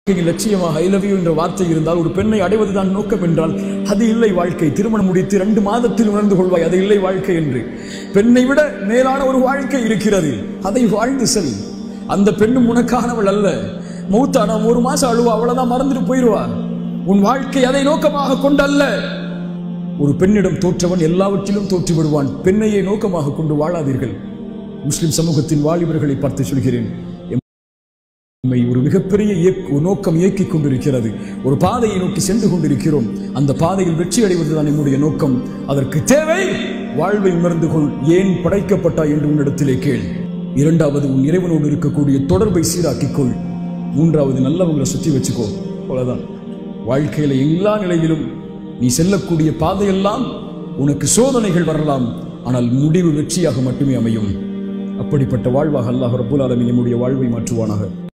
லட்சியமாக I love you என்ற வார்த்தை இருந்தால் ஒரு பெண்ணை அடைவதுதான் நோக்கம் என்றால் அது இல்லை வாழ்க்கை திருமணம் முடித்து ரெண்டு மாதத்தில் உணர்ந்து கொள்வாய் அது இல்லை வாழ்க்கை என்று பெண்ணை விட மேலான ஒரு வாழ்க்கை இருக்கிறது அதை வாழ்ந்து செல் அந்த பெண்ணும் உனக்கானவள் அல்ல மூத்தானா ஒரு மாசம் அழுவா அவ்வளவுதான் மறந்துட்டு போயிடுவா உன் வாழ்க்கை அதை நோக்கமாக கொண்டல்ல ஒரு பெண்ணிடம் தோற்றவன் எல்லாவற்றிலும் தோற்று விடுவான் பெண்ணையே நோக்கமாக கொண்டு வாழாதீர்கள் முஸ்லிம் சமூகத்தின் வாலிபர்களை பார்த்து சொல்கிறேன் நம்மை ஒரு மிகப்பெரிய இயக்கு ஒரு நோக்கம் இயக்கிக் கொண்டிருக்கிறது ஒரு பாதையை நோக்கி சென்று கொண்டிருக்கிறோம் அந்த பாதையில் வெற்றி அடைவதுதான் நம்முடைய நோக்கம் அதற்கு தேவை வாழ்வை உணர்ந்து கொள் ஏன் படைக்கப்பட்டாய் என்று உன்னிடத்திலே கேள் இரண்டாவது உன் இறைவனோடு இருக்கக்கூடிய தொடர்பை சீராக்கிக் கொள் மூன்றாவது நல்லவங்களை சுற்றி வச்சுக்கோ அவ்வளவுதான் வாழ்க்கையில எல்லா நிலையிலும் நீ செல்லக்கூடிய பாதையெல்லாம் உனக்கு சோதனைகள் வரலாம் ஆனால் முடிவு வெற்றியாக மட்டுமே அமையும் அப்படிப்பட்ட வாழ்வாக அல்லாஹ் ரபுல் ஆலமீன் நம்முடைய வாழ்வை மாற்றுவானாக